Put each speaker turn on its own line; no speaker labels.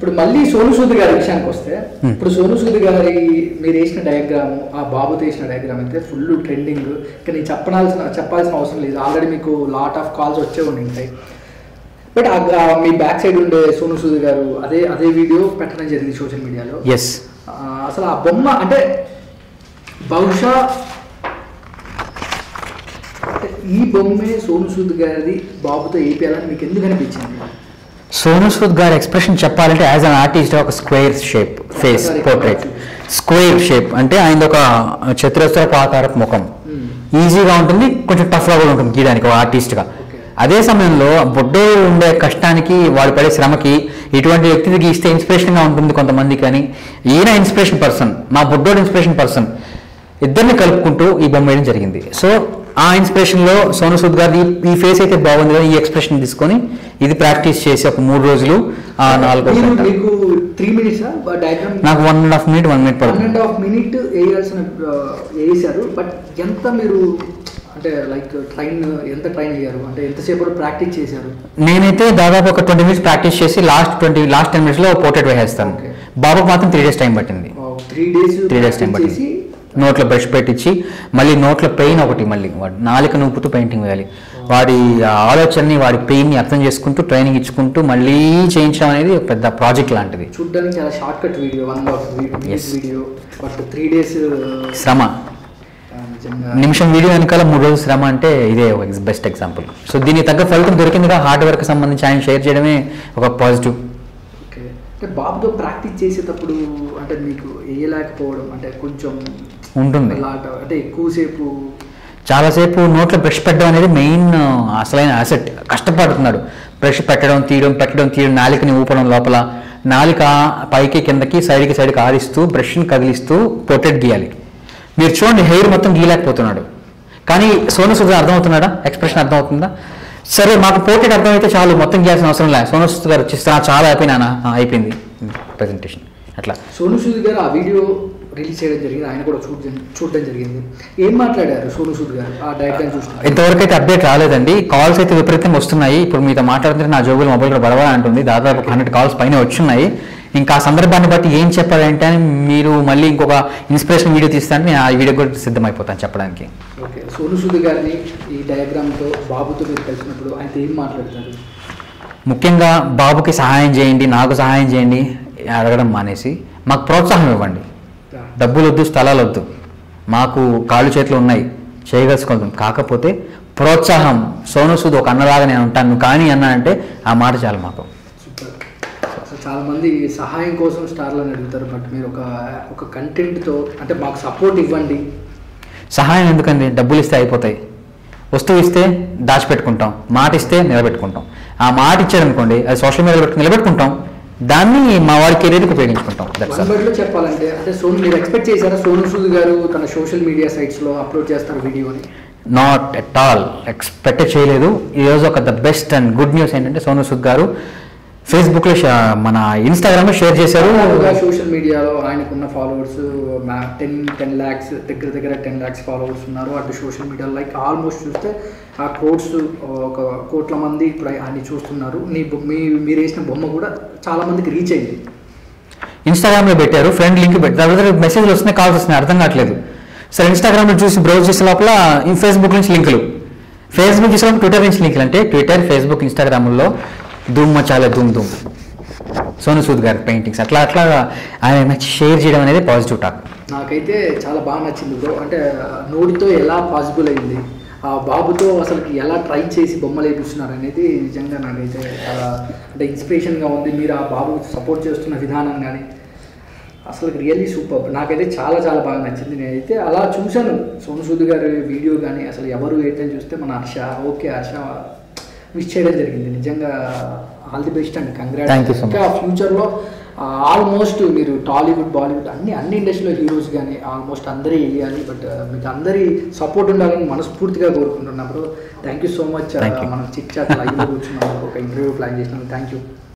ఇప్పుడు మళ్ళీ సోను సూద్ గారి విషయానికి వస్తే ఇప్పుడు సోను సూద్ గారి మీరు వేసిన డయాగ్రామ్ ఆ బాబుతో వేసిన డయాగ్రామ్ అయితే ఫుల్ ట్రెండింగ్ ఇక నేను చెప్పనాల్సిన చెప్పాల్సిన అవసరం లేదు ఆల్రెడీ మీకు లాట్ ఆఫ్ కాల్స్ వచ్చే ఉండి ఉంటాయి బట్ మీ బ్యాక్ సైడ్ ఉండే సోను సూద్ గారు అదే అదే వీడియో పెట్టడం జరిగింది సోషల్ మీడియాలో
ఎస్
ఆ, అసలు ఆ బొమ్మ అంటే బహుశా అంటే ఈ బొమ్మే సోను సూద్ గారిది బాబుతో వేపియాలని మీకు ఎందుకు అనిపించింది
సోను సూద్ గారి ఎక్స్ప్రెషన్ చెప్పాలంటే యాజ్ అన్ ఆర్టిస్ట్ ఒక square shape face portrait square shape అంటే ఆయన ఒక చతురస్రపు ఆకారపు ముఖం ఈజీగా ఉంటుంది కొంచెం టఫ్గా కూడా ఉంటుంది గీయడానికి ఒక ఆర్టిస్ట్గా అదే సమయంలో బొడ్డే ఉండే కష్టానికి వాడు పడే శ్రమకి ఇటువంటి వ్యక్తిని గీస్తే ఇన్స్పిరేషన్గా ఉంటుంది కొంతమంది కానీ ఈయన ఇన్స్పిరేషన్ పర్సన్ మా బొడ్డోడు ఇన్స్పిరేషన్ పర్సన్ ఇద్దరిని కలుపుకుంటూ ఈ బొమ్మ వేయడం జరిగింది సో ఆ ఇన్స్పిరేషన్లో సోను సూద్ గారి ఈ ఫేస్ అయితే బాగుంది కదా ఈ ఎక్స్ప్రెషన్ తీసుకొని ఇది ప్రాక్టీస్ చేసి ఒక మూడు రోజులు ఆ నాలుగో
మీరు-
గంట
మీకు త్రీ మినిట్స్ డయాగ్రామ్
నాకు one and half minute one minute
one
పడుతుంది
అండ్ హాఫ్ మినిట్ వేయాల్సిన ఆ, వేసారు బట్ ఎంత మీరు అంటే లైక్ ట్రైన్ ఎంత ట్రైన్ అయ్యారు అంటే ఎంతసేపు ప్రాక్టీస్ చేశారు
నేనైతే దాదాపు ఒక ట్వంటీ మినిట్స్ ప్రాక్టీస్ చేసి లాస్ట్ ట్వంటీ లాస్ట్ టెన్ మినిట్స్లో పోర్ట్రేట్ వేసేస్తాను
Okay.
బాబుకి మాత్రం త్రీ డేస్ టైం పట్టింది
three days
three days time పట్టింది
చేసి
నోట్లో బ్రష్ పెట్టించి మళ్ళీ నోట్లో పెయిన్ ఒకటి మళ్ళీ వాడు నాలుక నూపుతూ పెయింటింగ్ వేయాలి వాడి ఆ ఆలోచనని వాడి పెయిన్ని అర్థం చేసుకుంటూ ట్రైనింగ్ ఇచ్చుకుంటూ మళ్ళీ చేయించడం అనేది ఒక పెద్ద ప్రాజెక్ట్ లాంటిది
చూడడానికి చాలా short cut video one half
Yes.
Video but three days
శ్రమ
నిజంగా
నిమిషం వీడియో వెనకాల మూడు రోజులు శ్రమ అంటే ఇదే ఒక బెస్ట్ ఎగ్జాంపుల్ సో దీనికి తగ్గ ఫలితం దొరికిందిగా హార్డ్ వర్క్ సంబంధించి ఆయన షేర్ చేయడమే ఒక పాజిటివ్
ఓకే అంటే బాబుతో ప్రాక్టీస్ చేసేటప్పుడు అంటే మీకు వేయలేకపోవడం అంటే కొంచెం
ఉంటుంది
లాట అంటే ఎక్కువసేపు
చాలాసేపు నోట్లో బ్రష్ పెట్టడం అనేది మెయిన్ అసలైన అసెట్ కష్టపడుతున్నాడు బ్రష్ పెట్టడం తీయడం పెట్టడం తీయడం నాలికని ఊపడం లోపల నాలిక పైకి కిందకి సైడ్కి సైడ్కి ఆడిస్తూ బ్రష్ని కదిలిస్తూ పొట్టెట్ గీయాలి మీరు చూడండి హెయిర్ మొత్తం గీయలేకపోతున్నాడు కానీ సోను సూద్ అర్థమవుతున్నాడా ఎక్స్ప్రెషన్ అర్థమవుతుందా సరే మాకు పోర్ట్రేట్ అర్థమైతే చాలు మొత్తం గీయాల్సిన అవసరం లేదు సోను సూద్ గారు వచ్చేస్తా చాలా అయిపోయినా అయిపోయింది ప్రజెంటేషన్ అట్లా
సోను సూద్ గారు ఆ వీడియో రిలీజ్ చేయడం జరిగింది ఆయన కూడా చూడడం చూడడం జరిగింది ఏం మాట్లాడారు సోను సూద్ గారు ఆ డయాగ్రామ్ చూసిన
ఇంతవరకు అయితే అప్డేట్ రాలేదండి కాల్స్ అయితే విపరీతంగా వస్తున్నాయి ఇప్పుడు మీతో మాట్లాడుతుంటే నా జోబులు మొబైల్ కూడా బడవా అంటుంది దాదాపు ఒక హండ్రెడ్ కాల్స్ పైన వచ్చున్నాయి ఇంకా ఆ సందర్భాన్ని బట్టి ఏం చెప్పాలంటే అని మీరు మళ్ళీ ఇంకొక ఇన్స్పిరేషన్ వీడియో తీస్తాను నేను ఆ వీడియో కూడా సిద్ధమైపోతాను చెప్పడానికి
ఓకే సోను సూద్ గారిని ఈ డయాగ్రామ్తో బాబుతో మీరు కలిసినప్పుడు ఆయన ఏం మాట్లాడతారు
ముఖ్యంగా బాబుకి సహాయం చేయండి నాకు సహాయం చేయండి అడగడం మానేసి మాకు ప్రోత్సాహం ఇవ్వండి డబ్బులు వద్దు స్థలాలు వద్దు మాకు కాళ్ళు చేతులు ఉన్నాయి చేయగలుచుకుంటాం కాకపోతే ప్రోత్సాహం సోను సూద్ ఒక అన్నలాగా నేను ఉంటాను నువ్వు కానీ అన్నా అంటే ఆ మాట చాలు మాకు
సూపర్ అసలు చాలా మంది సహాయం కోసం స్టార్లను అడుగుతారు బట్ మీరు ఒక ఒక కంటెంట్తో అంటే మాకు సపోర్ట్ ఇవ్వండి
సహాయం ఎందుకండి డబ్బులు ఇస్తే అయిపోతాయి వస్తువు ఇస్తే దాచిపెట్టుకుంటాం మాట ఇస్తే నిలబెట్టుకుంటాం ఆ మాట ఇచ్చారనుకోండి అది సోషల్ మీడియాలో పెట్టుకుని నిలబెట్టుకుంటాం దాన్ని మా వాడి కెరీర్కి ఉపయోగించుకుంటాం దట్స్
వన్ వర్డ్లో చెప్పాలంటే అంటే సోను మీరు ఎక్స్పెక్ట్ చేశారా సోను సూద్ గారు తన సోషల్ మీడియా సైట్స్లో అప్లోడ్ చేస్తారు వీడియోని
నాట్ ఎట్ ఆల్ ఎక్స్పెక్ట్ చేయలేదు ఈరోజు ఒక the best and good news ఏంటంటే సోను సూద్ గారు ఫేస్బుక్లో షా- మన ఇన్స్టాగ్రామ్లో షేర్ చేశారు
సోషల్ మీడియాలో ఆయనకున్న ఫాలోవర్స్ టెన్ టెన్ ల్యాక్స్ దగ్గర దగ్గర టెన్ ల్యాక్స్ ఫాలోవర్స్ ఉన్నారు అటు సోషల్ మీడియాలో లైక్ ఆల్మోస్ట్ చూస్తే ఆ క్రోడ్స్ ఒక కోట్ల మంది ఇప్పుడు ఆయన్ని చూస్తున్నారు నీ బొ- మీ మీరు వేసిన బొమ్మ కూడా చాలా మందికి రీచ్ అయింది
ఇన్స్టాగ్రామ్లో పెట్టారు ఫ్రెండ్ లింక్ పెట్టారు తర్వాత మెసేజ్లు వస్తున్నాయి కాల్స్ వస్తున్నాయి అర్థం కావట్లేదు సరే ఇన్స్టాగ్రామ్లో చూసి బ్రౌజ్ చేసే లోపల ఈ ఫేస్బుక్ నుంచి లింకులు ఫేస్బుక్ చూసిన ట్విట్టర్ నుంచి లింకులు అంటే ట్విట్టర్ ఫేస్బుక్ ఇన్స్టాగ్రామ్లో ధూమ్ చాలా ధూమ్ ధూమ్ సోను సూద్ గారి పెయింటింగ్స్ అట్లా అట్లా ఆయన షేర్ చేయడం అనేది పాజిటివ్ టాక్
నాకైతే చాలా బాగా నచ్చింది బ్రో అంటే నోటితో ఎలా పాసిబుల్ అయింది ఆ బాబుతో అసలుకి ఎలా ట్రై చేసి బొమ్మలు వేపిస్తున్నారు అనేది నిజంగా నాకైతే చాలా అంటే ఇన్స్పిరేషన్గా ఉంది మీరు ఆ బాబు సపోర్ట్ చేస్తున్న విధానం కానీ అసలు రియల్లీ సూపర్ నాకైతే చాలా చాలా బాగా నచ్చింది నేనైతే అలా చూశాను సోను సూద్ గారి వీడియో కానీ అసలు ఎవరు ఏంటని చూస్తే మన హర్ష ఓకే హర్ష విష్ చేయడం జరిగింది నిజంగా all the best and
Thank you
congrats
so much.
ఇంకా ఫ్యూచర్లో ఆల్మోస్ట్ మీరు టాలీవుడ్ బాలీవుడ్ అన్ని అన్ని ఇండస్ట్రీలో హీరోస్ కానీ ఆల్మోస్ట్ అందరే వేయాలి బట్ మీకు అందరి సపోర్ట్ ఉండాలని మనస్ఫూర్తిగా కోరుకుంటున్నప్పుడు thank you so much
Thank you.
మనం చిట్ చాట్ లైవ్లో కూర్చున్నాం ఒక ఇంటర్వ్యూ ప్లాన్ చేసినాం థ్యాంక్ యూ